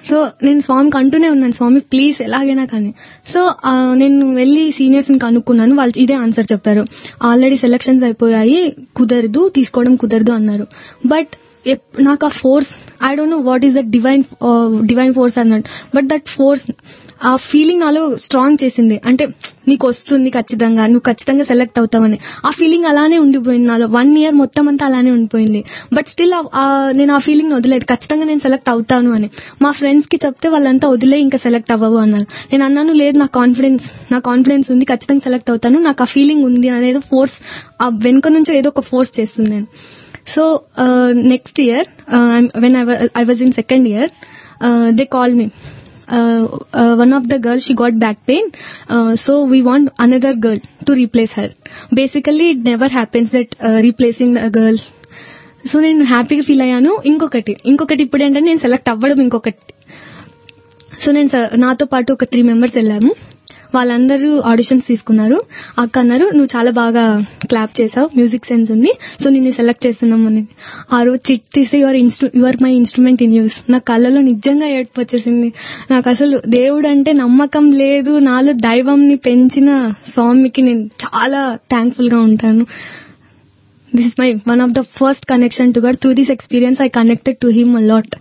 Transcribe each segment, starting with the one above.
So నేను స్వామికి అంటూనే ఉన్నాను స్వామి ప్లీజ్ ఎలాగైనా కానీ సో ఆ, నేను వెళ్ళి సీనియర్స్ ని కనుక్కున్నాను వాళ్ళు ఇదే ఆన్సర్ చెప్పారు ఆల్రెడీ సెలక్షన్స్ అయిపోయాయి కుదరదు తీసుకోవడం కుదరదు అన్నారు బట్ నాకు ఆ force I don't know what is that divine divine force అన్నట్టు బట్ దట్ ఫోర్స్ ఆ ఫీలింగ్ నాలో స్ట్రాంగ్ చేసింది అంటే నీకు వస్తుంది ఖచ్చితంగా నువ్వు ఖచ్చితంగా సెలెక్ట్ అవుతావని ఆ ఫీలింగ్ అలానే ఉండిపోయింది నాలో వన్ ఇయర్ మొత్తం అంతా అలానే ఉండిపోయింది బట్ స్టిల్ నేను ఆ ఫీలింగ్ వదిలేదు ఖచ్చితంగా నేను సెలెక్ట్ అవుతాను అని మా ఫ్రెండ్స్ కి చెప్తే వాళ్ళంతా వదిలే ఇంకా సెలెక్ట్ అవ్వవు అన్నారు నేను అన్నాను లేదు నా కాన్ఫిడెన్స్ నా కాన్ఫిడెన్స్ ఉంది ఖచ్చితంగా సెలెక్ట్ అవుతాను నాకు ఆ ఫీలింగ్ ఉంది అనేది ఫోర్స్ ఆ వెనుక నుంచి ఏదో ఒక ఫోర్స్ చేస్తుంది నేను so next year when I was in second year they call me uh, uh, one of the girls she got back pain uh, so we want another girl to replace her basically it never happens that uh, replacing a girl so నేను హ్యాపీగా feel అయ్యాను ఇంకొకటి ఇంకొకటి ఇప్పుడు ఏంటంటే నేను select అవ్వడం ఇంకొకటి సో నేను స- నాతో పాటు ఒక త్రీ మెంబర్స్ వెళ్ళాము వాళ్ళందరూ ఆడిషన్స్ తీసుకున్నారు అక్క అన్నారు నువ్వు చాలా బాగా క్లాప్ చేసావు మ్యూజిక్ సెన్స్ ఉంది సో నిన్ను సెలెక్ట్ చేస్తున్నాం అని ఆ రోజు చిట్ తీస్తే your instru your my instrument in use నా కళ్ళలో నిజంగా ఏడుపు వచ్చేసింది నాకు అసలు దేవుడు అంటే నమ్మకం లేదు నాలో దైవంని పెంచిన స్వామికి నేను చాలా థ్యాంక్ఫుల్ గా ఉంటాను this is my one of the first connection to God through this experience I connected to him a lot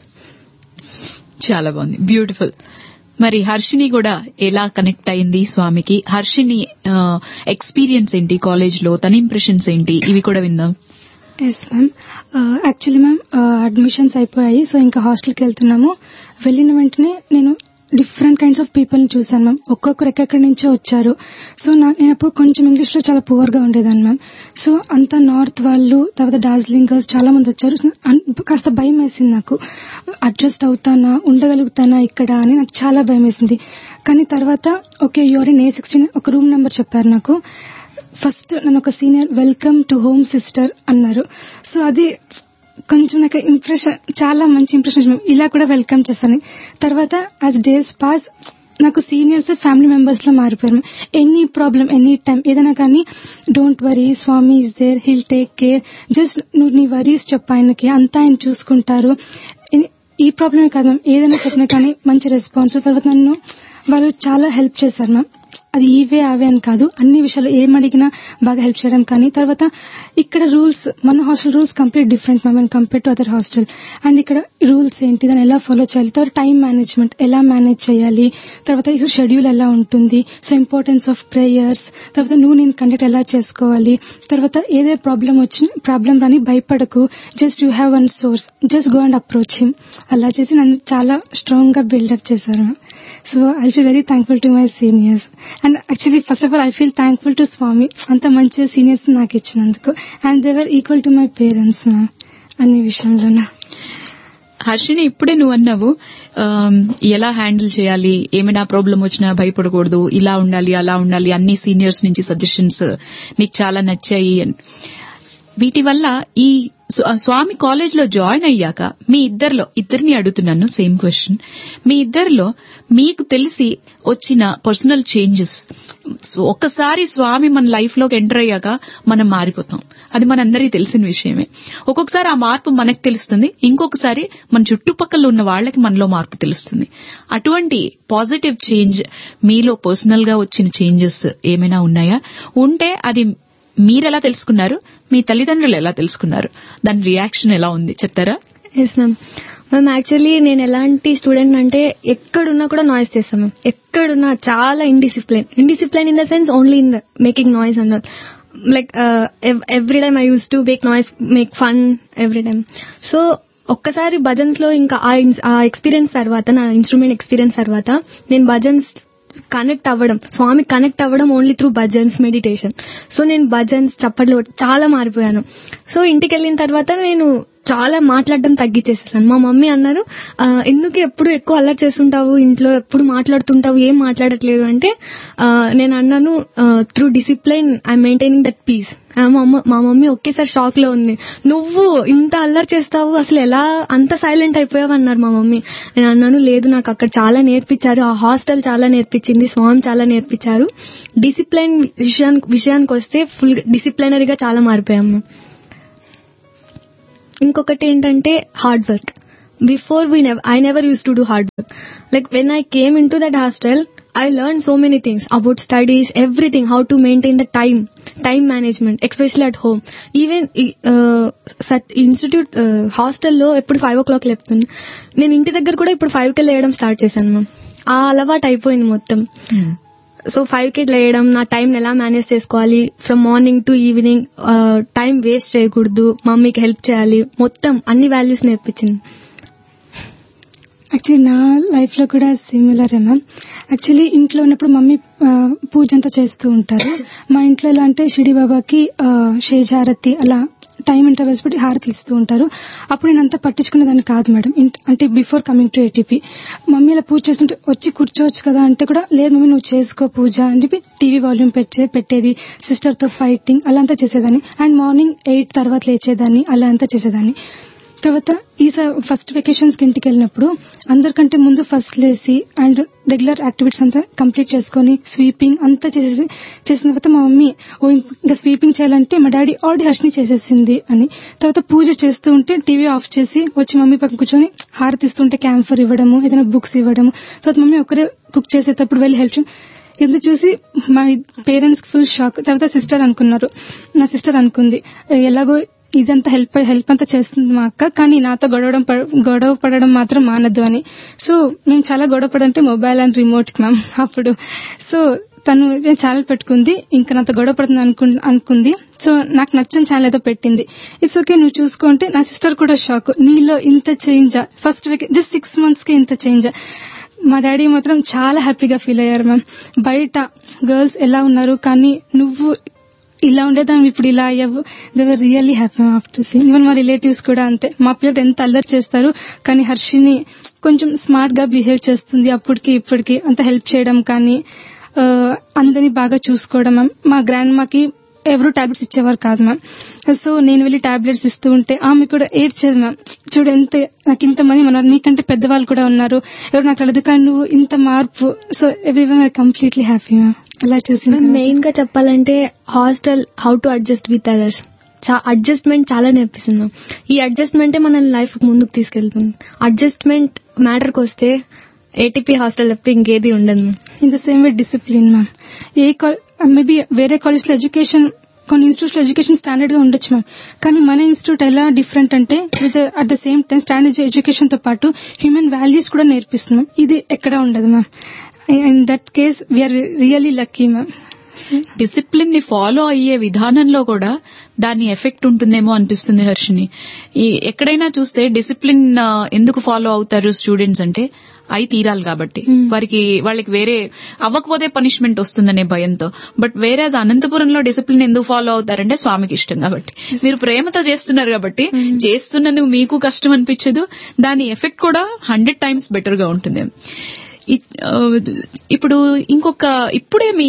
చాలా బాగుంది బ్యూటిఫుల్ మరి హర్షిని కూడా ఎలా కనెక్ట్ అయింది స్వామికి హర్షిని ఎక్స్పీరియన్స్ ఏంటి కాలేజ్ లో తన ఇంప్రెషన్స్ ఏంటి ఇవి కూడా విందాం yes ma'am actually ma'am admissions అయిపోయాయి సో ఇంకా హాస్టల్కి వెళ్తున్నాము వెళ్ళిన వెంటనే నేను డిఫరెంట్ కైండ్స్ ఆఫ్ పీపుల్ని చూశాను మ్యామ్ ఒక్కొక్కరు ఎక్కడెక్కడి నుంచో వచ్చారు సో నా నేను అప్పుడు కొంచెం ఇంగ్లీష్లో చాలా పువర్గా ఉండేదాన్ని మ్యామ్ సో అంతా నార్త్ వాళ్ళు తర్వాత డార్జిలింగ్ గర్ల్స్ చాలా మంది వచ్చారు సో అన్- కాస్త భయం వేసింది నాకు అడ్జస్ట్ అవుతానా ఉండగలుగుతానా ఇక్కడ అని నాకు చాలా భయం వేసింది కానీ తర్వాత okay you're in A sixteen ఒక రూమ్ నెంబర్ చెప్పారు నాకు ఫస్ట్ నన్ను ఒక senior welcome to home sister అన్నారు సో అది కొంచెం నాకు ఇంప్రెషన్ చాలా మంచి ఇంప్రెషన్ వచ్చింది. ఇలా కూడా వెల్కమ్ చేస్తాను తర్వాత యాజ్ డేస్ పాస్ నాకు సీనియర్స్ ఫ్యామిలీ మెంబర్స్ లో మారిపోయారు ఎనీ ప్రాబ్లం ఎనీ టైం ఏదైనా కానీ don't worry Swami is there he'll take care just నువ్వు నీ వరీస్ చెప్పు ఆయనకి అంతా ఆయన చూసుకుంటారు ఇన్- ఈ ప్రాబ్లమే కాదు మ్యామ్ ఏదైనా చెప్పినా కానీ మంచి రెస్పాన్స్ తర్వాత నన్ను వాళ్ళు చాలా హెల్ప్ చేశారు మ్యామ్ అది ఇవే అవే అని కాదు అన్ని విషయాలు ఏం అడిగినా బాగా హెల్ప్ చేయడం కానీ తర్వాత ఇక్కడ రూల్స్ మన hostel rules complete different ma'am compare to other hostel and ఇక్కడ రూల్స్ ఏంటి దాన్ని ఎలా ఫాలో చేయాలి తర్వాత టైం మేనేజ్మెంట్ ఎలా మేనేజ్ చేయాలి తర్వాత ఇక్కడ షెడ్యూల్ ఎలా ఉంటుంది సో ఇంపార్టెన్స్ ఆఫ్ ప్రేయర్స్ తర్వాత నువ్వు నేను కండక్ట్ ఎలా చేసుకోవాలి తర్వాత ఏదే ప్రాబ్లం వచ్చిన ప్రాబ్లం రాని భయపడకు just you have one source just go and approach him అలా చేసి నన్ను చాలా స్ట్రాంగ్ గా బిల్డప్ చేశారు so I feel very thankful to my seniors and actually first of all I feel thankful to Swami అంత మంచి సీనియర్స్ నాకు ఇచ్చినందుకు and they're equal to my parents ma'am అన్ని విషయంలోనూ హర్షిని ఇప్పుడే నువ్వు అన్నావు ఆమ్, ఎలా హ్యాండిల్ చేయాలి ఏమైనా ప్రాబ్లం వచ్చినా భయపడకూడదు ఇలా ఉండాలి అలా ఉండాలి అన్ని సీనియర్స్ నుంచి సజెషన్స్ నీకు చాలా నచ్చాయి అని వీటి వల్ల ఈ స్వా- స్వామి కాలేజ్ లో జాయిన్ అయ్యాక మీ ఇద్దరిలో ఇద్దరిని అడుగుతున్నాను సేమ్ క్వశ్చన్ మీ ఇద్దరిలో మీకు తెలిసి వచ్చిన పర్సనల్ చేంజెస్ ఒక్కసారి స్వామి మన లైఫ్ లోకి ఎంటర్ అయ్యాక మనం మారిపోతాం అది మనందరికీ తెలిసిన విషయమే ఒక్కొక్కసారి ఆ మార్పు మనకు తెలుస్తుంది ఇంకొకసారి మన చుట్టుపక్కల ఉన్న వాళ్ళకి మనలో మార్పు తెలుస్తుంది అటువంటి పాజిటివ్ చేంజ్ మీలో పర్సనల్ గా వచ్చిన చేంజెస్ ఏమైనా ఉన్నాయా ఉంటే అది మీరెలా తెలుసుకున్నారు మీ తల్లిదండ్రులు ఎలా తెలుసుకున్నారు దాని రియాక్షన్ ఎలా ఉంది చెప్తారా ఎస్ మ్యామ్ మ్యామ్ యాక్చువల్లీ నేను ఎలాంటి స్టూడెంట్ అంటే ఎక్కడున్నా కూడా నాయిస్ చేస్తాను మ్యామ్ ఎక్కడున్నా చాలా indiscipline indiscipline in the sense only in the making noise and like every time I use to make noise make fun every time so ఒక్కసారి భజన్స్ లో ఇంకా ఆ ఇన్స్- ఆ ఎక్స్పీరియన్స్ తర్వాత నా ఇన్స్ట్రుమెంట్ ఎక్స్పీరియన్స్ తర్వాత నేను భజన్స్ కనెక్ట్ అవ్వడం స్వామి కనెక్ట్ అవ్వడం only through bhajans meditation so నేను భజన్స్ చప్పట్లు కొట్టి చాలా మారిపోయాను సో ఇంటికి వెళ్ళిన తర్వాత నేను చాలా మాట్లాడడం తగ్గించేసేసాను మా మమ్మీ అన్నారు "ఆ, ఎందుకు ఎప్పుడు ఎక్కువ అల్లరి చేస్తుంటావు ఇంట్లో ఎప్పుడు మాట్లాడుతుంటావు ఏం మాట్లాడట్లేదు అంటే ఆ, నేను అన్నాను through discipline I maintaining that peace మా మమ్మీ ఒకేసారి షాక్ లో ఉంది నువ్వు ఇంత అల్లరి చేస్తావు అసలు ఎలా అంత సైలెంట్ అయిపోయావు అన్నారు మా మమ్మీ నేను అన్నాను లేదు నాకు అక్కడ చాలా నేర్పించారు ఆ హాస్టల్ చాలా నేర్పించింది స్వామి చాలా నేర్పించారు డిసిప్లైన్ విషయానికి విషయానికి వస్తే ఫుల్ డిసిప్లైనరీగా చాలా మారిపోయాము ఇంకొకటి ఏంటంటే hard work before we never i never used to do hard work like when i came into that hostel i learned so many things about studies everything how to maintain the time time management especially at home even institute హాస్టల్లో ఎప్పుడు five ఓ clock లేపుతుంది నేను ఇంటి దగ్గర కూడా ఇప్పుడు five కి లేయడం start చేశాను ma'am ఆ అలవాటు అయిపోయింది మొత్తం సో ఫైవ్ కి లేయడం నా టైం ఎలా మేనేజ్ చేసుకోవాలి from morning to evening time waste చేయకూడదు మమ్మీకి హెల్ప్ చేయాలి మొత్తం అన్ని వాల్యూస్ నేర్పించింది యాక్చువల్లీ నా లైఫ్ లో కూడా సిమిలర్ మ్యామ్ యాక్చువల్లీ ఇంట్లో ఉన్నప్పుడు మమ్మీ ఆ, పూజ అంతా చేస్తూ ఉంటారు మా ఇంట్లో ఎలా అంటే షిడి బాబాకి ఆ, షేజారతి అలా టైం ఇంటర్వెల్స్ పెట్టి హారతి ఇస్తూ ఉంటారు అప్పుడు నేను అంతా పట్టించుకునే దాన్ని కాదు మేడం ఇంట్- అంటే before coming to ATP mummy ఇలా పూజ చేస్తుంటే వచ్చి కూర్చోవచ్చు కదా అంటే కూడా లేదు మమ్మీ నువ్వు చేసుకో పూజ అని చెప్పి టీవీ వాల్యూమ్ పెట్టే పెట్టేది సిస్టర్ తో ఫైటింగ్ అలా అంతా చేసేదాన్ని అండ్ మార్నింగ్ ఎయిట్ తర్వాత లేచేదాన్ని అలా అంతా చేసేదాన్ని తర్వాత ఈ ఫస్ట్ వెకేషన్స్ కి ఇంటికి వెళ్ళినప్పుడు అందరికంటే ముందు ఫస్ట్ లేసి అండ్ రెగ్యులర్ యాక్టివిటీస్ అంతా కంప్లీట్ చేసుకొని స్వీపింగ్ అంతా చేసేసి చేసిన తర్వాత మా మమ్మీ ఓ ఇంకా స్వీపింగ్ చేయాలంటే మా డాడీ ఆల్రెడీ హర్షిని చేసేసింది అని తర్వాత పూజ చేస్తూ ఉంటే టీవీ ఆఫ్ చేసి వచ్చి మమ్మీ పక్కన కూర్చొని హారతిస్తుంటే క్యాంఫర్ ఇవ్వడము ఏదైనా బుక్స్ ఇవ్వడము తర్వాత మమ్మీ ఒకరే కుక్ చేసేటప్పుడు వెళ్ళి హెల్ప్ ఇది చూసి మా పేరెంట్స్ ఫుల్ షాక్ తర్వాత సిస్టర్ అనుకున్నారు నా సిస్టర్ అనుకుంది ఎలాగో ఇదంతా హెల్ప్ హెల్ప్ అంతా చేస్తుంది మా అక్క కానీ నాతో గొడవడం పడ- గొడవ పడడం మాత్రం మానద్దు అని సో మేము చాలా గొడవ పడంటే మొబైల్ అండ్ రిమోట్ మ్యామ్ అప్పుడు సో తను ఇదే ఛానల్ పెట్టుకుంది ఇంకా నాతో గొడవ పడుతుంది అనుకు అనుకుంది సో నాకు నచ్చని ఛానల్ ఏదో పెట్టింది ఇట్స్ ఓకే నువ్వు చూసుకుంటే నా సిస్టర్ కూడా షాక్ నీలో ఇంత చేంజా first week just six months కి ఇంత చేంజా మా డాడీ మాత్రం చాలా హ్యాపీగా ఫీల్ అయ్యారు మ్యామ్ బయట గర్ల్స్ ఎలా ఉన్నారు కానీ నువ్వు ఇలా ఉండేదాన్ని ఇప్పుడు ఇలా అయ్యావు they're really happy after see even మా రిలేటివ్స్ కూడా అంతే మా పిల్లలు ఎంత అల్లరి చేస్తారు కానీ హర్షిని కొంచెం స్మార్ట్ గా బిహేవ్ చేస్తుంది అప్పటికి ఇప్పటికి అంత హెల్ప్ చేయడం కానీ ఆ, అందరినీ బాగా చూసుకోవడం మ్యామ్ మా గ్రాండ్ మాకి ఎవరు టాబ్లెట్స్ ఇచ్చేవారు కాదు మ్యామ్ సో నేను వెళ్ళి టాబ్లెట్స్ ఇస్తూ ఉంటే ఆమె కూడా ఏడ్చేది మ్యామ్ చూడు ఎంత నాకు ఇంతమంది ఉన్నారు నీకంటే పెద్దవాళ్ళు కూడా ఉన్నారు ఎవరు నాకు అడదు కానీ నువ్వు ఇంత మార్పు so every one completely happy ma'am అలా చూసిన మెయిన్ గా చెప్పాలంటే hostel how to adjust with others adjustment చాలా నేర్పిస్తుంది మ్యామ్. ఈ అడ్జస్ట్మెంటే మన లైఫ్ ముందుకు తీసుకెళ్తుంది అడ్జస్ట్మెంట్ మ్యాటర్కి వస్తే ఏటీపీ హాస్టల్ తప్పితే ఇంకేది ఉండదు ma'am. In the same way discipline ma'am a maybe వేరే కాలేజ్ లో ఎడ్యుకేషన్ కొన్ని ఇన్స్టిట్యూట్స్ లో ఎడ్యుకేషన్ స్టాండర్డ్ గా ఉండొచ్చు మ్యామ్ కానీ మన ఇన్స్టిట్యూట్ ఎలా డిఫరెంట్ అంటే with at the same time standard education తో పాటు హ్యూమన్ వాల్యూస్ కూడా నేర్పిస్తున్నాం ఇది ఎక్కడ ఉండదు ma'am in that case we're really lucky ma'am discipline ని ఫాలో అయ్యే విధానంలో కూడా దాని ఎఫెక్ట్ ఉంటుందేమో అనిపిస్తుంది హర్షిని ఈ ఎక్కడైనా చూస్తే డిసిప్లిన్ ఆ, ఎందుకు ఫాలో అవుతారు స్టూడెంట్స్ అంటే అయి తీరాలి కాబట్టి వారికి వాళ్ళకి వేరే అవ్వకపోతే పనిష్మెంట్ వస్తుందనే భయంతో బట్ వేరే అనంతపురంలో డిసిప్లిన్ ఎందుకు ఫాలో అవుతారంటే స్వామికి ఇష్టం కాబట్టి మీరు ప్రేమతో చేస్తున్నారు కాబట్టి చేస్తున్నందుకు మీకు కష్టం అనిపించదు దాని ఎఫెక్ట్ కూడా హండ్రెడ్ టైమ్స్ బెటర్ గా ఉంటుంది ఇ- ఆ, ఇప్పుడు ఇంకొక ఇప్పుడే మీ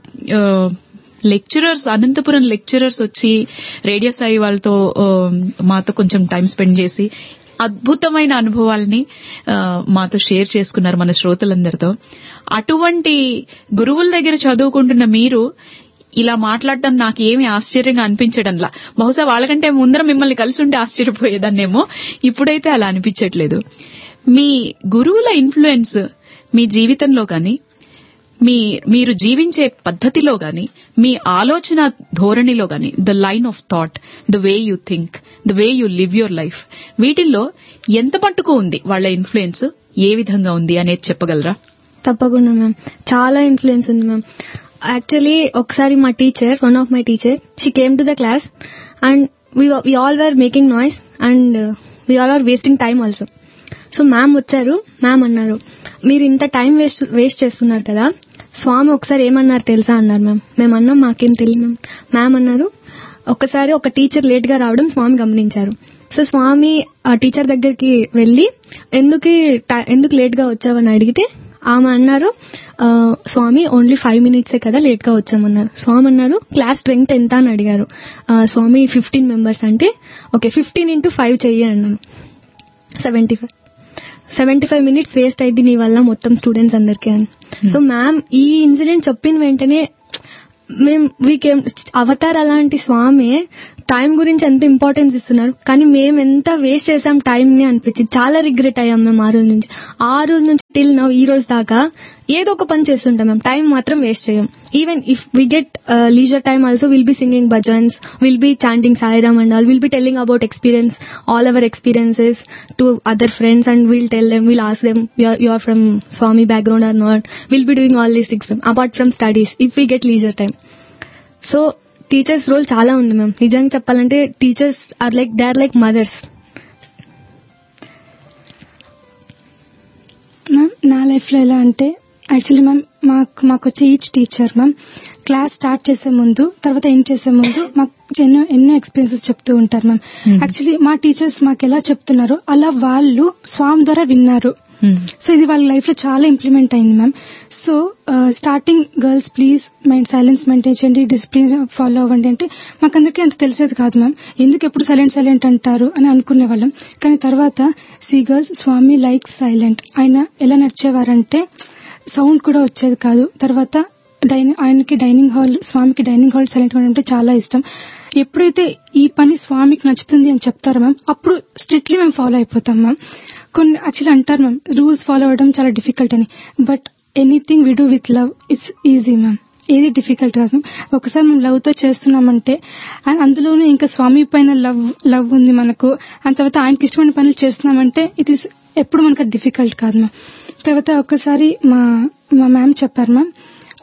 లెక్చరర్స్ అనంతపురం లెక్చరర్స్ వచ్చి రేడియో సాయి వాళ్ళతో ఆ, మాతో కొంచెం టైం స్పెండ్ చేసి అద్భుతమైన అనుభవాల్ని ఆ, మాతో షేర్ చేసుకున్నారు మన శ్రోతలందరితో అటువంటి గురువుల దగ్గర చదువుకుంటున్న మీరు ఇలా మాట్లాడటం నాకు ఏమి ఆశ్చర్యంగా అనిపించడంలా బహుశా వాళ్ళకంటే ముందర మిమ్మల్ని కలిసి ఉంటే ఆశ్చర్యపోయేదాన్నేమో ఇప్పుడైతే అలా అనిపించట్లేదు మీ గురువుల ఇన్ఫ్లుయెన్స్ మీ జీవితంలో కానీ మీ మీరు జీవించే పద్ధతిలో గాని మీ ఆలోచన ధోరణిలో గాని the line of thought the way you think the way you live your life వీటిల్లో ఎంత మట్టుకు ఉంది వాళ్ళ ఇన్ఫ్లుయెన్స్ ఏ విధంగా ఉంది అనేది చెప్పగలరా తప్పకుండా మ్యామ్ చాలా ఇన్ఫ్లుయెన్స్ ఉంది మ్యామ్ యాక్చువల్లీ ఒకసారి మా teacher one of my teacher she came to the class and we all were making noise and we all are wasting time also so ma'am వచ్చారు మ్యామ్ అన్నారు మీరు ఇంత టైం వేస్ట్ వేస్ట్ చేస్తున్నారు కదా స్వామి ఒకసారి ఏమన్నారు తెలుసా అన్నారు మ్యామ్ మేము అన్నాం మాకేం తెలియదు మ్యామ్ మ్యామ్ అన్నారు ఒకసారి ఒక టీచర్ లేట్ గా రావడం స్వామి గమనించారు సో స్వామి ఆ టీచర్ దగ్గరికి వెళ్ళి ఎందుకు ట- ఎందుకు లేట్ గా వచ్చావని అడిగితే ఆమె అన్నారు "ఆ, స్వామి ఓన్లీ ఫైవ్ మినిట్సే కదా లేట్ గా వచ్చామన్నారు స్వామి అన్నారు క్లాస్ స్ట్రెంగ్త్ ఎంత అని అడిగారు "ఆ, స్వామి ఫిఫ్టీన్ మెంబర్స్ అంటే ఓకే ఫిఫ్టీన్ ఇంటూ ఫైవ్ చెయ్యి అన్నాను seventy five seventy five minutes waste అయింది నీ వల్ల మొత్తం స్టూడెంట్స్ అందరికీ అని సో మ్యామ్ ఈ ఇన్సిడెంట్ చెప్పిన వెంటనే మేము వీకేం అవతార్ అలాంటి స్వామి టైం గురించి ఎంత ఇంపార్టెన్స్ ఇస్తున్నారు కానీ మేము ఎంత వేస్ట్ చేసాం టైం ని అనిపించింది చాలా రిగ్రెట్ అయ్యాం మేము ఆ రోజు నుంచి ఆ రోజు నుంచి టిల్ నవ్ ఈ రోజు దాకా ఏదో ఒక పని చేస్తుంటాం మేము టైం మాత్రం వేస్ట్ చేయం even if we get leisure time also will be singing bhajans will be chanting Sairam and all will be telling about experience all our experiences to other friends and will tell them will ask them you are from Swami background or not will be doing all these things apart from studies if we get leisure time so teachers role చాలా ఉంది ma'am నిజంగా చెప్పాలంటే teachers are like they are like mothers ma'am నా లైఫ్లో ఎలా అంటే actually ma'am మాకు మాకు వచ్చే each teacher ma'am class start చేసే ముందు తర్వాత ఎండ్ చేసే ముందు మాకు ఎన్నో ఎన్నో ఎక్స్పీరియన్సెస్ చెప్తూ ఉంటారు మ్యామ్ యాక్చువల్లీ మా టీచర్స్ మాకు ఎలా చెప్తున్నారో అలా వాళ్ళు స్వామి ద్వారా విన్నారు సో ఇది వాళ్ళ లైఫ్ లో చాలా ఇంప్లిమెంట్ అయింది ma'am so starting girls please mind silence maintain చేయండి డిసిప్లిన్ ఫాలో అవ్వండి అంటే మాకందరికీ అంత తెలిసేది కాదు మ్యామ్ ఎందుకు ఎప్పుడు సైలెంట్ సైలెంట్ అంటారు అని అనుకునే వాళ్ళం కానీ తర్వాత see girls Swami like silent ఆయన ఎలా నడిచేవారంటే సౌండ్ కూడా వచ్చేది కాదు తర్వాత డైనింగ్ ఆయనకి డైనింగ్ హాల్ స్వామికి డైనింగ్ హాల్ సైలెంట్ గా అంటే చాలా ఇష్టం ఎప్పుడైతే ఈ పని స్వామికి నచ్చుతుంది అని చెప్తారో మ్యామ్ అప్పుడు స్ట్రిక్ట్లీ మేము ఫాలో అయిపోతాం మ్యామ్ కొన్ని యాక్చువల్లీ అంటారు మ్యామ్ రూల్స్ ఫాలో అవ్వడం చాలా డిఫికల్ట్ అని but anything we do with love it's easy ma'am ఏది డిఫికల్ట్ కాదు మ్యామ్ ఒకసారి మేము లవ్ తో చేస్తున్నామంటే అండ్ అందులోనే ఇంకా స్వామి పైన లవ్ లవ్ ఉంది మనకు అండ్ తర్వాత ఆయనకి ఇష్టమైన పనులు చేస్తున్నామంటే ఇట్ ఈస్ ఎప్పుడు మనకు డిఫికల్ట్ కాదు మ్యామ్ తర్వాత ఒక్కసారి మా మా మ్యామ్ చెప్పారు మ్యామ్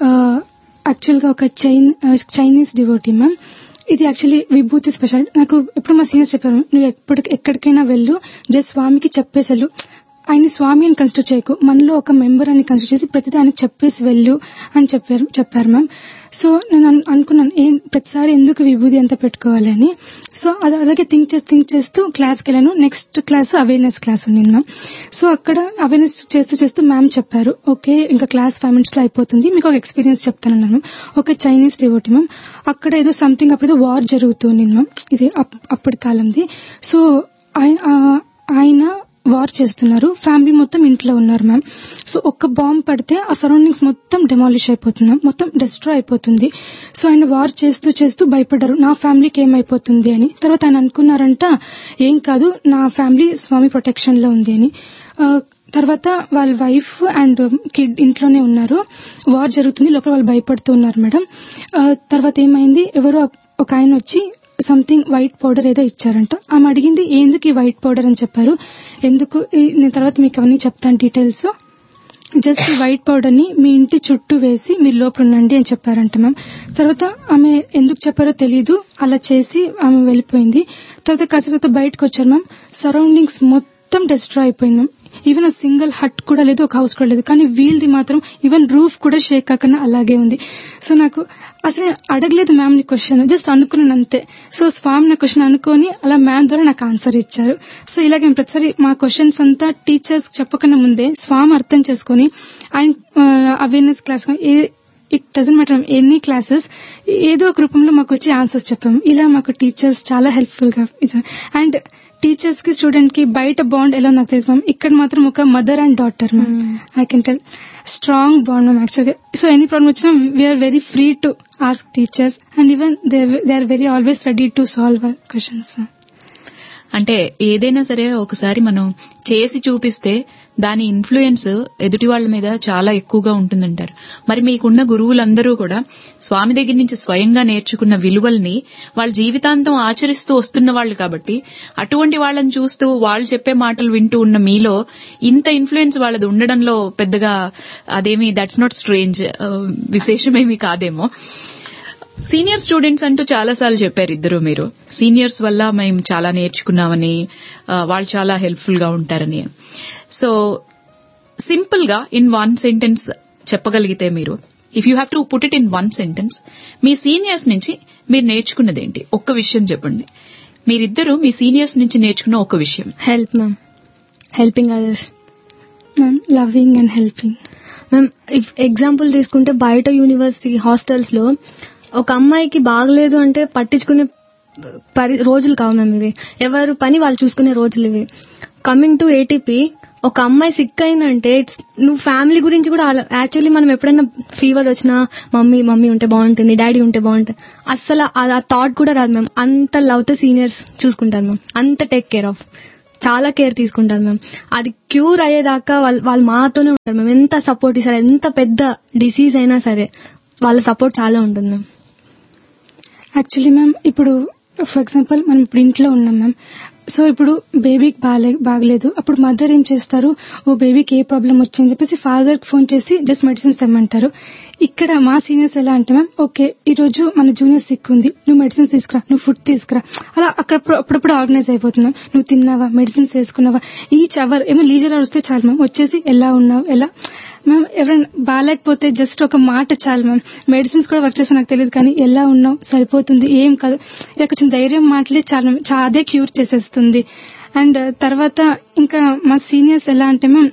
యాక్చువల్ గా ఒక చైన్ చైనీస్ డివోటీ మ్యామ్ ఇది యాక్చువల్లీ విభూతి స్పెషల్ నాకు ఎప్పుడు మా సీనియర్స్ చెప్పారు నువ్వు ఎప్పటికి ఎక్కడికైనా వెళ్ళు జస్ట్ స్వామికి చెప్పేసెళ్ళు ఆయన స్వామి అని కన్సిడర్ చేయకు మనలో ఒక మెంబర్ అని కన్సిడర్ చేసి ప్రతిదీ ఆయనకు చెప్పేసి వెళ్ళు అని చెప్పారు చెప్పారు మ్యామ్ సో నేను అన్- అనుకున్నాను ఏం ప్రతిసారి ఎందుకు విభూతి ఎంత పెట్టుకోవాలి అని సో అది అలాగే థింక్ చేస్తూ థింక్ చేస్తూ క్లాస్కి వెళ్ళాను నెక్స్ట్ క్లాస్ అవేర్నెస్ క్లాస్ ఉండింది మ్యామ్ సో అక్కడ అవేర్నెస్ చేస్తూ చేస్తూ మ్యామ్ చెప్పారు ఓకే ఇంకా క్లాస్ ఫైవ్ మినిట్స్ లో అయిపోతుంది మీకు ఒక ఎక్స్పీరియన్స్ చెప్తానన్నాను ఒక చైనీస్ డివోటీ మ్యామ్ అక్కడ ఏదో సంథింగ్ అప్పుడు ఏదో వార్ జరుగుతుంది మ్యామ్ ఇది అప్- అప్పటి కాలంది సో ఆయన ఆ- ఆయన వార్ చేస్తున్నారు ఫ్యామిలీ మొత్తం ఇంట్లో ఉన్నారు మ్యామ్ సో ఒక్క బాంబ్ పడితే ఆ సరౌండింగ్స్ మొత్తం డెమాలిష్ అయిపోతుంది ma'am. మొత్తం డిస్ట్రాయ్ అయిపోతుంది సో ఆయన వార్ చేస్తూ చేస్తూ భయపడ్డారు నా ఫ్యామిలీకి ఏమైపోతుంది అని తర్వాత ఆయన అనుకున్నారంట ఏం కాదు నా ఫ్యామిలీ స్వామి ప్రొటెక్షన్ లో ఉంది అని ఆ, తర్వాత వాళ్ళ వైఫ్ అండ్ కిడ్ ఇంట్లోనే ఉన్నారు వార్ జరుగుతుంది లోపల వాళ్ళు భయపడుతూ ఉన్నారు మేడం ఆ, తర్వాత ఏమైంది ఎవరో ఒక ఆయన వచ్చి సంథింగ్ వైట్ పౌడర్ ఏదో ఇచ్చారంట ఆమె అడిగింది ఎందుకు ఈ వైట్ పౌడర్ అని చెప్పారు ఎందుకు ఈ- నేను తర్వాత మీకు అవన్నీ చెప్తాను డీటెయిల్స్ జస్ట్ ఈ వైట్ పౌడర్ ని మీ ఇంటి చుట్టూ వేసి మీరు లోపల ఉండండి అని చెప్పారంట మ్యామ్ తర్వాత ఆమె ఎందుకు చెప్పారో తెలియదు అలా చేసి ఆమె వెళ్ళిపోయింది తర్వాత కాసేపు తర్వాత బయటకు వచ్చారు మ్యామ్ సరౌండింగ్స్ మొత్తం డిస్ట్రాయ్ అయిపోయింది మ్యామ్ ఈవెన్ ఆ సింగిల్ హట్ కూడా లేదు ఒక హౌస్ కూడా లేదు కానీ వీల్ది మాత్రం ఈవెన్ రూఫ్ కూడా షేక్ కాకుండా అలాగే ఉంది సో నాకు అసలు నేను అడగలేదు మ్యామ్ ని క్వశ్చన్ జస్ట్ అనుకున్నాను అంతే సో స్వామి నా క్వశ్చన్ అనుకొని అలా మ్యామ్ ద్వారా నాకు ఆన్సర్ ఇచ్చారు సో ఇలాగే మేము ప్రతిసారి మా క్వశ్చన్స్ అంతా టీచర్స్ చెప్పకన్నా ముందే స్వామి అర్థం చేసుకొని ఆయన awareness class it doesn't matter any classes ఏదో ఒక రూపంలో మాకు వచ్చి ఆన్సర్స్ చెప్పాము ఇలా మాకు టీచర్స్ చాలా హెల్ప్ఫుల్ గా అండ్ టీచర్స్ కి స్టూడెంట్ కి బయట బాండ్ ఎలా నాకు తెలియదు మ్యామ్ ఇక్కడ మాత్రం ఒక mother and daughter ma'am I can tell strong bond ma'am యాక్చువల్గా సో ఎనీ ప్రాబ్లమ్ వచ్చినా we're very free to ask teachers and even they are very always ready to solve questions ma'am అంటే ఏదైనా సరే ఒకసారి మనం చేసి చూపిస్తే దాని ఇన్ఫ్లుయెన్స్ ఎదుటి వాళ్ళ మీద చాలా ఎక్కువగా ఉంటుందంటారు మరి మీకున్న గురువులందరూ కూడా స్వామి దగ్గర నుంచి స్వయంగా నేర్చుకున్న విలువల్ని వాళ్ళ జీవితాంతం ఆచరిస్తూ వస్తున్న వాళ్ళు కాబట్టి అటువంటి వాళ్ళని చూస్తూ వాళ్ళు చెప్పే మాటలు వింటూ ఉన్న మీలో ఇంత ఇన్ఫ్లుయెన్స్ వాళ్ళది ఉండడంలో పెద్దగా అదేమి దట్స్ నాట్ స్ట్రేంజ్ విశేషమేమి కాదేమో సీనియర్ స్టూడెంట్స్ అంటూ చాలా సార్లు చెప్పారు ఇద్దరు మీరు సీనియర్స్ వల్ల మేము చాలా నేర్చుకున్నామని ఆ, వాళ్ళు చాలా హెల్ప్ఫుల్ గా ఉంటారని సో సింపుల్ గా ఇన్ వన్ సెంటెన్స్ చెప్పగలిగితే మీరు if you have to put it in one sentence మీ సీనియర్స్ నుంచి మీరు నేర్చుకున్నది ఏంటి ఒక్క విషయం చెప్పండి మీరిద్దరు మీ సీనియర్స్ నుంచి నేర్చుకున్న ఒక విషయం help ma'am helping others ma'am loving and helping ma'am if example తీసుకుంటే బయట యూనివర్సిటీ హాస్టల్స్ లో ఒక అమ్మాయికి బాగలేదు అంటే పట్టించుకునే పరి రోజులు కావు మ్యామ్ ఇవి ఎవరు పని వాళ్ళు చూసుకునే రోజులు ఇవి కమింగ్ టు ఏటీపీ ఒక అమ్మాయి సిక్ అయిందంటే it's- నువ్వు ఫ్యామిలీ గురించి కూడా యాక్చువల్లీ మనం ఎప్పుడైనా ఫీవర్ వచ్చినా మమ్మీ మమ్మీ ఉంటే బాగుంటుంది డాడీ ఉంటే బాగుంటుంది అస్సలు ఆ- ఆ థాట్ కూడా రాదు మ్యామ్ అంత లవ్ తో సీనియర్స్ చూసుకుంటారు మ్యామ్ అంత టేక్ కేర్ ఆఫ్ చాలా కేర్ తీసుకుంటారు మ్యామ్ అది క్యూర్ అయ్యేదాకా వాళ్ళు వాళ్ళు మాతోనే ఉంటారు మ్యామ్ ఎంత సపోర్ట్ ఇస్తారు ఎంత పెద్ద డిసీజ్ అయినా సరే వాళ్ళ సపోర్ట్ చాలా ఉంటుంది మ్యామ్ యాక్చువల్లీ మ్యామ్ ఇప్పుడు ఫర్ ఎగ్జాంపుల్ మనం ఇప్పుడు ఇంట్లో ఉన్నాం మ్యామ్ సో ఇప్పుడు బేబీకి బాగాలే బాగలేదు అప్పుడు మదర్ ఏం చేస్తారు ఓ బేబీకి ఏ ప్రాబ్లం వచ్చిందని చెప్పేసి ఫాదర్ ఫోన్ చేసి జస్ట్ మెడిసిన్స్ తెమ్మంటారు ఇక్కడ మా సీనియర్స్ ఎలా అంటే మ్యామ్ ఓకే ఈ రోజు మన జూనియర్ సిక్ ఉంది నువ్వు మెడిసిన్స్ తీసుకురా నువ్వు ఫుడ్ తీసుకురా అలా అక్కడ అప్పుడప్పుడు ఆర్గనైజ్ అయిపోతున్నాం నువ్వు తిన్నావా మెడిసిన్స్ వేసుకున్నావా ఈచ్ అవర్ ఏమో లీజర్ అవర్ వస్తే చాలు మ్యామ్ వచ్చేసి ఎలా ఉన్నావు ఎలా మ్యామ్ ఎవరైనా బాగాలేకపోతే జస్ట్ ఒక మాట చాలు మ్యామ్ మెడిసిన్స్ కూడా వర్క్ చేస్తే నాకు తెలియదు కానీ ఎలా ఉన్నావు సరిపోతుంది ఏం కాదు ఇలా కొంచెం ధైర్యం మాటలే చాలు మ్యామ్ చా- అదే క్యూర్ చేసేస్తుంది అండ్ తర్వాత ఇంకా మా సీనియర్స్ ఎలా అంటే మ్యామ్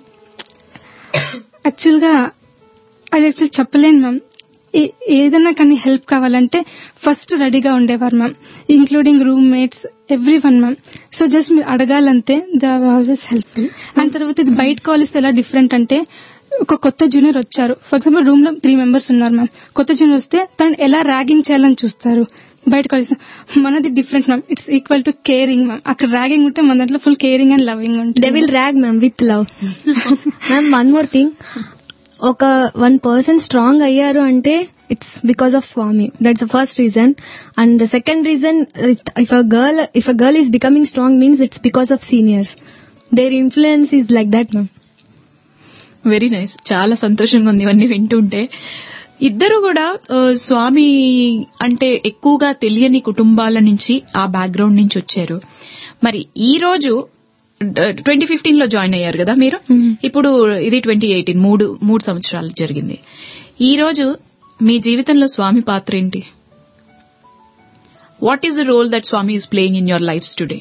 యాక్చువల్ గా అది యాక్చువల్ చెప్పలేను మ్యామ్ ఏ- ఏదైనా కానీ హెల్ప్ కావాలంటే ఫస్ట్ రెడీగా ఉండేవారు ma'am including roommates everyone ma'am so just మీరు అడగాలంతే ద ఆల్వేస్ హెల్ప్ఫుల్ అండ్ తర్వాత ఇది బయట కాలేజ్ ఎలా డిఫరెంట్ అంటే ఒక కొత్త జూనియర్ వచ్చారు ఫర్ ఎగ్జాంపుల్ రూమ్ లో త్రీ మెంబర్స్ ఉన్నారు మ్యామ్ కొత్త జూనియర్ వస్తే తను ఎలా ర్యాగింగ్ చేయాలని చూస్తారు బయట కాలేజ్ మనది different ma'am it's equal to caring ma'am అక్కడ ర్యాగింగ్ ఉంటే మన దాంట్లో full caring and loving they ఉంటుంది will rag ma'am with love ma'am one more thing ఒక వన్ పర్సన్ స్ట్రాంగ్ అయ్యారు అంటే it's because of Swami that's the first reason and the second reason if a girl if a girl is becoming strong means it's because of seniors their influence is like that ma'am very nice చాలా సంతోషంగా ఉంది ఇవన్నీ వింటుంటే ఇద్దరు కూడా ఆ, స్వామి అంటే ఎక్కువగా తెలియని కుటుంబాల నుంచి ఆ బ్యాక్గ్రౌండ్ నుంచి వచ్చారు మరి ఈ రోజు ట్వంటీ ఫిఫ్టీన్ లో జాయిన్ అయ్యారు కదా మీరు Mhm. ఇప్పుడు ఇది ట్వంటీ ఎయిటీన్ మూడు మూడు సంవత్సరాలు జరిగింది ఈ రోజు మీ జీవితంలో స్వామి పాత్ర ఏంటి what is the role that Swami is playing in your life today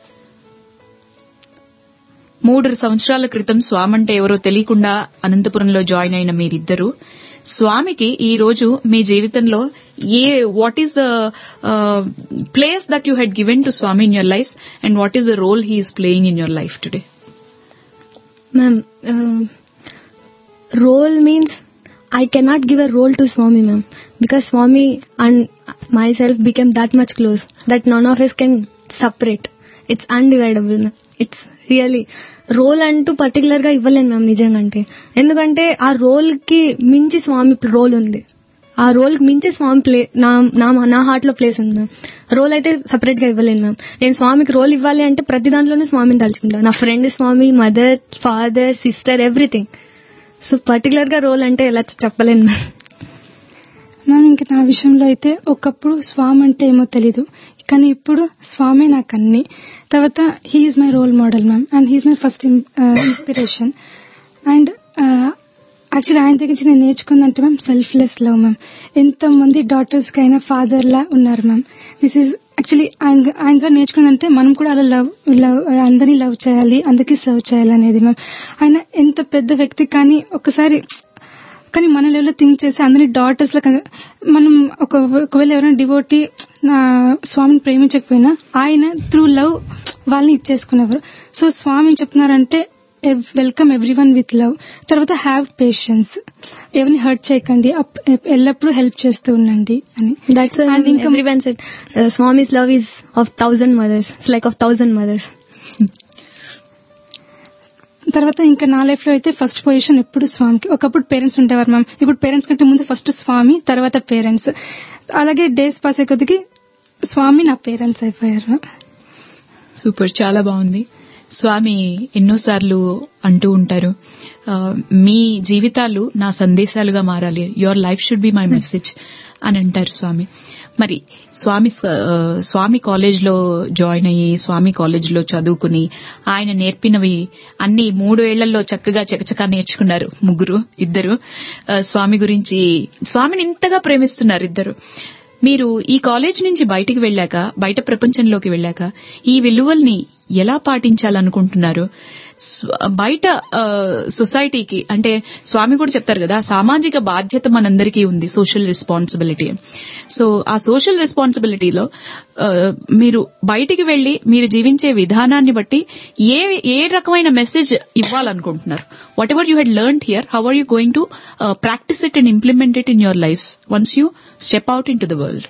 మూడు సంవత్సరాల క్రితం స్వామి అంటే ఎవరో తెలియకుండా అనంతపురంలో జాయిన్ అయిన మీరిద్దరు స్వామికి ఈ రోజు మీ జీవితంలో ఏ what is the place that you had given to Swami in your life and what is the role he's playing in your life today ma'am role means I cannot give a role to Swami ma'am because Swami and myself became that much close that none of us can separate it's undividable ma'am it's really role అంటూ particular గా ఇవ్వలేను ma'am నిజంగా అంటే ఎందుకంటే ఆ role కి మించి స్వామి role ఉంది ఆ రోల్ కి మించి స్వామి ప్లే నా నా నా హార్ట్ లో ప్లేస్ ఉంది మ్యామ్ రోల్ అయితే సపరేట్ గా ఇవ్వలేను మ్యామ్ నేను స్వామికి రోల్ ఇవ్వాలి అంటే ప్రతి దాంట్లోనే స్వామిని తలుచుకుంటాను నా friend Swami mother father sister everything so particular గా రోల్ అంటే ఎలా చెప్పలేను మ్యామ్ మ్యామ్ ఇంకా నా విషయంలో అయితే ఒకప్పుడు స్వామి అంటే ఏమో తెలీదు కానీ ఇప్పుడు స్వామి నాకు అన్ని తర్వాత he's my role model ma'am and he's my first inspiration and actually ఆయన దగ్గర నుంచి నేను నేర్చుకుందంటే మ్యామ్ సెల్ఫ్లెస్ లవ్ మ్యామ్ ఎంతమంది డాటర్స్ కి అయినా ఫాదర్ లా ఉన్నారు మ్యామ్ దిస్ ఈజ్ యాక్చువల్లీ ఆయన ఆయన ద్వారా నేర్చుకుందంటే మనం కూడా అలా లవ్ లవ్ అందరినీ లవ్ చేయాలి అందరికీ సర్వ్ చేయాలి అనేది మ్యామ్ ఆయన ఎంత పెద్ద వ్యక్తి కానీ ఒకసారి కానీ మన లెవెల్లో థింక్ చేసి అందరినీ డాటర్స్ లా కన్- మనం ఒక ఒకవేళ ఎవరైనా డివోటీ నా స్వామిని ప్రేమించకపోయినా ఆయన త్రూ లవ్ వాళ్ళని ఇచ్చేసుకునేవారు సో స్వామి ఏం చెప్తున్నారంటే welcome everyone with love తర్వాత హ్యావ్ పేషెన్స్ ఎవరిని హర్ట్ చేయకండి అప్- ఎల్లప్పుడూ హెల్ప్ చేస్తూ ఉండండి అని దట్స్ And ఇంకా- everyone said Swami's love is of thousand mothers it's like of thousand mothers తర్వాత ఇంకా నా లైఫ్ లో అయితే ఫస్ట్ పొజిషన్ ఎప్పుడు స్వామికి ఒకప్పుడు పేరెంట్స్ ఉండేవారు మ్యామ్ ఇప్పుడు పేరెంట్స్ కంటే ముందు ఫస్ట్ స్వామి తర్వాత పేరెంట్స్ అలాగే డేస్ పాస్ అయ్యే కొద్దికి స్వామి నా పేరెంట్స్ అయిపోయారు మ్యామ్ సూపర్ చాలా బాగుంది స్వామి ఎన్నోసార్లు అంటూ ఉంటారు ఆ, మీ జీవితాలు నా సందేశాలుగా మారాలి your life should be my message అని అంటారు స్వామి మరి స్వామి స- ఆ, స్వామి కాలేజ్లో జాయిన్ అయ్యి స్వామి కాలేజ్లో చదువుకుని ఆయన నేర్పినవి అన్ని మూడు ఏళ్లలో చక్కగా చకచకా నేర్చుకున్నారు ముగ్గురు ఇద్దరు ఆ, స్వామి గురించి స్వామిని ఇంతగా ప్రేమిస్తున్నారు ఇద్దరు మీరు ఈ కాలేజ్ నుంచి బయటికి వెళ్ళాక బయట ప్రపంచంలోకి వెళ్ళాక ఈ విలువల్ని ఎలా పాటించాలనుకుంటున్నారు స్వ- బయట సొసైటీకి అంటే స్వామి కూడా చెప్తారు కదా సామాజిక బాధ్యత మనందరికీ ఉంది సోషల్ రెస్పాన్సిబిలిటీ సో ఆ సోషల్ రెస్పాన్సిబిలిటీలో మీరు బయటికి వెళ్లి మీరు జీవించే విధానాన్ని బట్టి ఏ ఏ రకమైన మెసేజ్ ఇవ్వాలనుకుంటున్నారు whatever you had learn here how are you going to practice it and implement it in your life once you step out into the world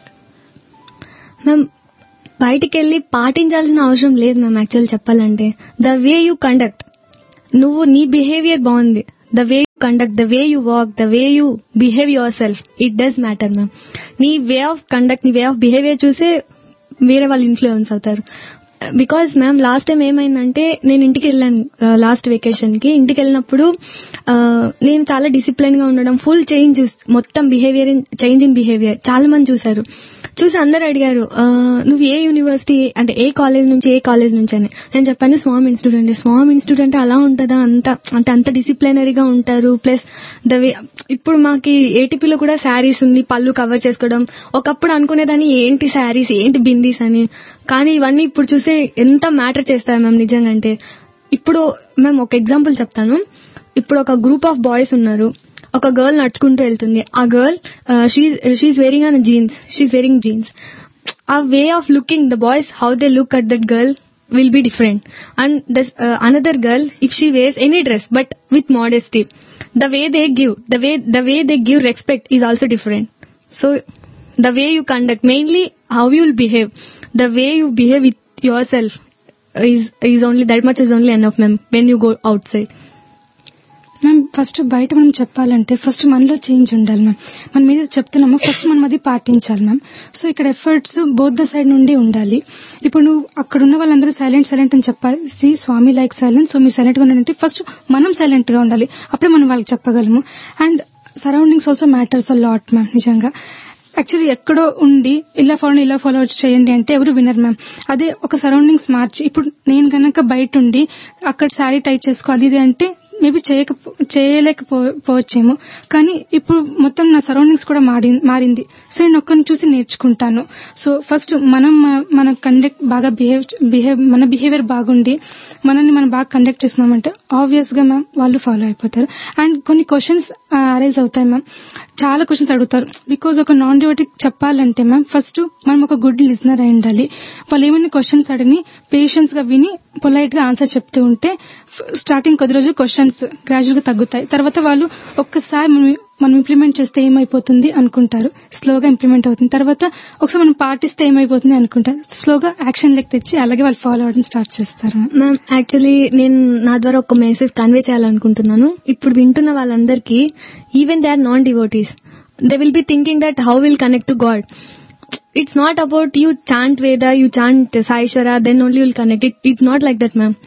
ma'am బయటికి వెళ్ళి పాటించాల్సిన అవసరం లేదు మ్యామ్ యాక్చువల్ చెప్పాలంటే the way you conduct నువ్వు నీ behaviour బాగుంది the way you conduct the way you walk the way you behave yourself it does matter ma'am నీ వే ఆఫ్ కండక్ట్ నీ వే ఆఫ్ బిహేవియర్ చూసే వేరే వాళ్ళు influence అవుతారు బికాస్ మ్యామ్ లాస్ట్ టైం ఏమైందంటే నేను ఇంటికి వెళ్ళాను లాస్ట్ వెకేషన్ కి ఇంటికి వెళ్ళినప్పుడు ఆ, నేను చాలా డిసిప్లిన్ గా ఉండడం ఫుల్ చేంజ్ మొత్తం బిహేవియర్ చేంజ్ ఇన్ బిహేవియర్ చాలా మంది చూశారు చూసి అందరు అడిగారు "ఆ, నువ్వు ఏ యూనివర్సిటీ అంటే ఏ కాలేజ్ నుంచి ఏ కాలేజ్ నుంచి అని నేను చెప్పాను స్వామి ఇన్స్టిట్యూట్ అంటే స్వామి ఇన్స్టిట్యూట్ అంటే అలా ఉంటుందా అంత అంటే అంత డిసిప్లినరీగా ఉంటారు ప్లస్ ద వే ఇప్పుడు మాకి ఏటీపీలో కూడా శారీస్ ఉంది పళ్ళు కవర్ చేసుకోవడం ఒకప్పుడు అనుకునేదాన్ని ఏంటి శారీస్ ఏంటి బిందీస్ అని కానీ ఇవన్నీ ఇప్పుడు చూస్తే ఎంత మ్యాటర్ చేస్తాయి మ్యామ్ నిజంగా అంటే ఇప్పుడు మేము ఒక ఎగ్జాంపుల్ చెప్తాను ఇప్పుడు ఒక గ్రూప్ ఆఫ్ బాయ్స్ ఉన్నారు ఒక గర్ల్ నడుచుకుంటూ వెళ్తుంది ఆ girl she's wearing an jeans she's wearing jeans ఆ way of looking the boys how they look at that girl will be different and this uh, another girl if she wears any dress but with modesty the way they give the way the way they give respect is also different so the way you conduct mainly how you will behave the way you behave with yourself is is only that much is only enough ma'am when you go outside ma'am first బయట మనం చెప్పాలంటే first మనలో change ఉండాలి ma'am మనం మీద చెప్తున్నాము first మనం అది పాటించాలి మ్యామ్ సో ఇక్కడ ఎఫర్ట్స్ బోత్ ద సైడ్ నుండి ఉండాలి ఇప్పుడు నువ్వు అక్కడ ఉన్న వాళ్ళందరూ సైలెంట్ సైలెంట్ అని చెప్పాలి see Swami like silent so మీరు సైలెంట్ గా ఉండాలంటే ఫస్ట్ మనం సైలెంట్ గా ఉండాలి అప్పుడే మనం వాళ్ళకి చెప్పగలము and surroundings also matters a lot ma'am నిజంగా యాక్చువల్లీ ఎక్కడో ఉండి ఇలా ఫాలో ఇలా ఫాలో చేయండి అంటే ఎవరు వినరు మ్యామ్ అదే ఒక సరౌండింగ్స్ మార్చి ఇప్పుడు నేను గనక బయట ఉండి అక్కడ శారీ టైట్ చేసుకో అది ఇది అంటే మేబీ చేయకపో చేయలేకపోవచ్చేమో కానీ ఇప్పుడు మొత్తం నా సరౌండింగ్స్ కూడా మారి మారింది సో నేను ఒక్కరిని చూసి నేర్చుకుంటాను సో ఫస్ట్ మనం మ- మన కండక్ట్ బాగా బిహేవ్ బిహేవ్ మన బిహేవియర్ బాగుండి మనల్ని మనం బాగా కండక్ట్ చేస్తున్నామంటే ఆబ్వియస్ గా మ్యామ్ వాళ్ళు ఫాలో అయిపోతారు అండ్ కొన్ని క్వశ్చన్స్ అరైజ్ అవుతాయి మ్యామ్ చాలా క్వశ్చన్స్ అడుగుతారు బికాజ్ ఒక నాన్ డివోటిక్ చెప్పాలంటే మ్యామ్ ఫస్ట్ మనం ఒక గుడ్ లిజనర్ అయి ఉండాలి వాళ్ళు ఏమైనా క్వశ్చన్స్ అడిగి పేషెన్స్ గా విని పొలైట్ గా ఆన్సర్ చెప్తూ ఉంటే స్టార్టింగ్ కొద్ది రోజులు క్వశ్చన్స్ గ్రాడ్యువల్ గా తగ్గుతాయి తర్వాత వాళ్ళు ఒక్కసారి మనం మనం ఇంప్లిమెంట్ చేస్తే ఏమైపోతుంది అనుకుంటారు స్లోగా ఇంప్లిమెంట్ అవుతుంది తర్వాత ఒకసారి మనం పాటిస్తే ఏమైపోతుంది అనుకుంటారు స్లోగా యాక్షన్ లెక్క తెచ్చి అలాగే వాళ్ళు ఫాలో అవడం స్టార్ట్ చేస్తారు మ్యామ్ యాక్చువల్లీ నేను నా ద్వారా ఒక మెసేజ్ కన్వే చేయాలనుకుంటున్నాను ఇప్పుడు వింటున్న వాళ్ళందరికీ even they are non devotees they will be thinking that how will connect to God it's not about you chant Veda you chant Saishwara then only will connect it it's not like that ma'am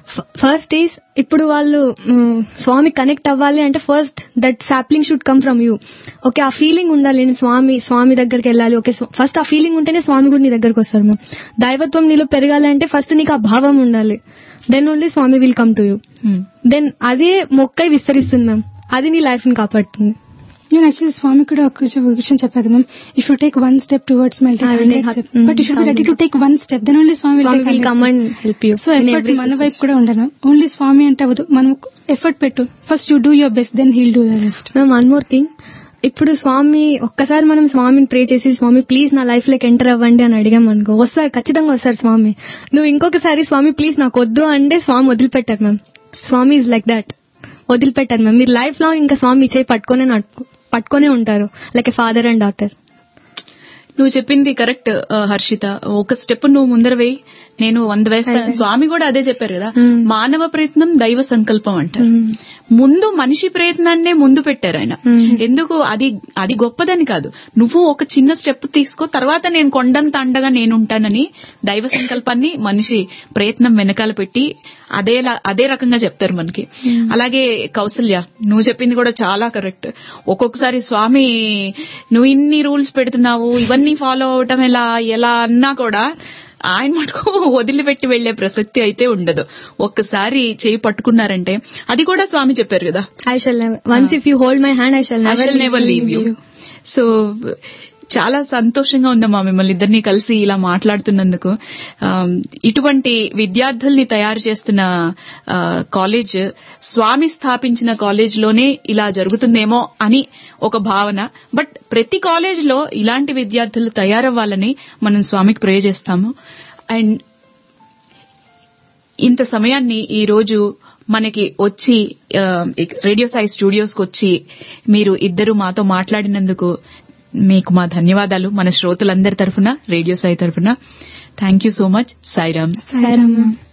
first is ఇప్పుడు వాళ్ళు hmm, Swami connect అవ్వాలి అంటే first that sapling should come from you okay ఆ feeling ఉండాలి నేను స్వామి స్వామి దగ్గరికి వెళ్ళాలి okay first ఆ ఫీలింగ్ ఉంటేనే స్వామి కూడా నీ దగ్గరకు వస్తారు మ్యామ్ దైవత్వం నీలో పెరగాలి అంటే ఫస్ట్ నీకు ఆ భావం ఉండాలి then only Swami will come to you then అదే మొక్కై విస్తరిస్తుంది మ్యామ్ అది నీ లైఫ్ ని కాపాడుతుంది నేను యాక్చువల్లీ స్వామి కూడా ఒక విషయం- ఒక విషయం చెప్పేది ma'am if you take one step towards my I will take step mm, but you should ready to take one step then only Swami Swami will come and help you so effort మన వైపు కూడా ఉండాలి ఓన్లీ స్వామి అంటే అవ్వదు మనం effort పెట్టు first you do your best then he'll do your best ma'am one more thing ఇప్పుడు స్వామి ఒక్కసారి మనం స్వామిని ప్రే చేసి స్వామి ప్లీజ్ నా లైఫ్ లోకి ఎంటర్ అవ్వండి అని అడిగాం అనుకో వస్తారు ఖచ్చితంగా వస్తారు స్వామి నువ్వు ఇంకొకసారి స్వామి ప్లీజ్ నాకు వద్దు అంటే స్వామి వదిలిపెట్టారు ma'am Swami is like that వదిలిపెట్టారు మ్యామ్ మీరు లైఫ్ లాంగ్ ఇంకా స్వామి చేయి పట్టుకునే నడుపు- పట్టుకునే ఉంటారు like a father and daughter నువ్వు చెప్పింది కరెక్ట్ హర్షిత ఒక స్టెప్ నువ్వు ముందర వేయి నేను వంద వేస్తాను స్వామి కూడా అదే చెప్పారు కదా Hmm. మానవ ప్రయత్నం దైవ సంకల్పం అంటారు ముందు మనిషి ప్రయత్నాన్నే ముందు పెట్టారు ఆయన Hmm. ఎందుకు అది అది గొప్పదని కాదు నువ్వు ఒక చిన్న స్టెప్ తీసుకో తర్వాత నేను కొండంత అండగా నేనుంటానని దైవ సంకల్పాన్ని మనిషి ప్రయత్నం వెనకాల పెట్టి అదే అదే రకంగా చెప్తారు మనకి అలాగే కౌసల్య నువ్వు చెప్పింది కూడా చాలా కరెక్ట్ ఒక్కొక్కసారి స్వామి నువ్వు ఇన్ని రూల్స్ పెడుతున్నావు ఇవన్నీ ఫాలో అవటం ఎలా ఎలా అన్నా కూడా ఆయన మటుకు వదిలిపెట్టి వెళ్లే ప్రసక్తి అయితే ఉండదు ఒక్కసారి చేయి పట్టుకున్నారంటే అది కూడా స్వామి చెప్పారు కదా I shall never once if you hold my hand I shall I shall never leave you so చాలా సంతోషంగా ఉందమ్మా మిమ్మల్ని ఇద్దరిని కలిసి ఇలా మాట్లాడుతున్నందుకు ఆ, ఇటువంటి విద్యార్థుల్ని తయారు చేస్తున్న ఆ, కాలేజ్ స్వామి స్థాపించిన కాలేజ్ లోనే ఇలా జరుగుతుందేమో అని ఒక భావన బట్ ప్రతి కాలేజ్ లో ఇలాంటి విద్యార్థులు తయారవ్వాలని మనం స్వామికి ప్రే చేస్తాము అండ్ ఇంత సమయాన్ని ఈ రోజు మనకి వచ్చి ఆ, రేడియో సాయి స్టూడియోస్ కి వచ్చి మీరు ఇద్దరు మాతో మాట్లాడినందుకు మీకు మా ధన్యవాదాలు మన శ్రోతలందరి తరఫున రేడియో సాయి తరఫున thank you so much Sairam Sairam ma'am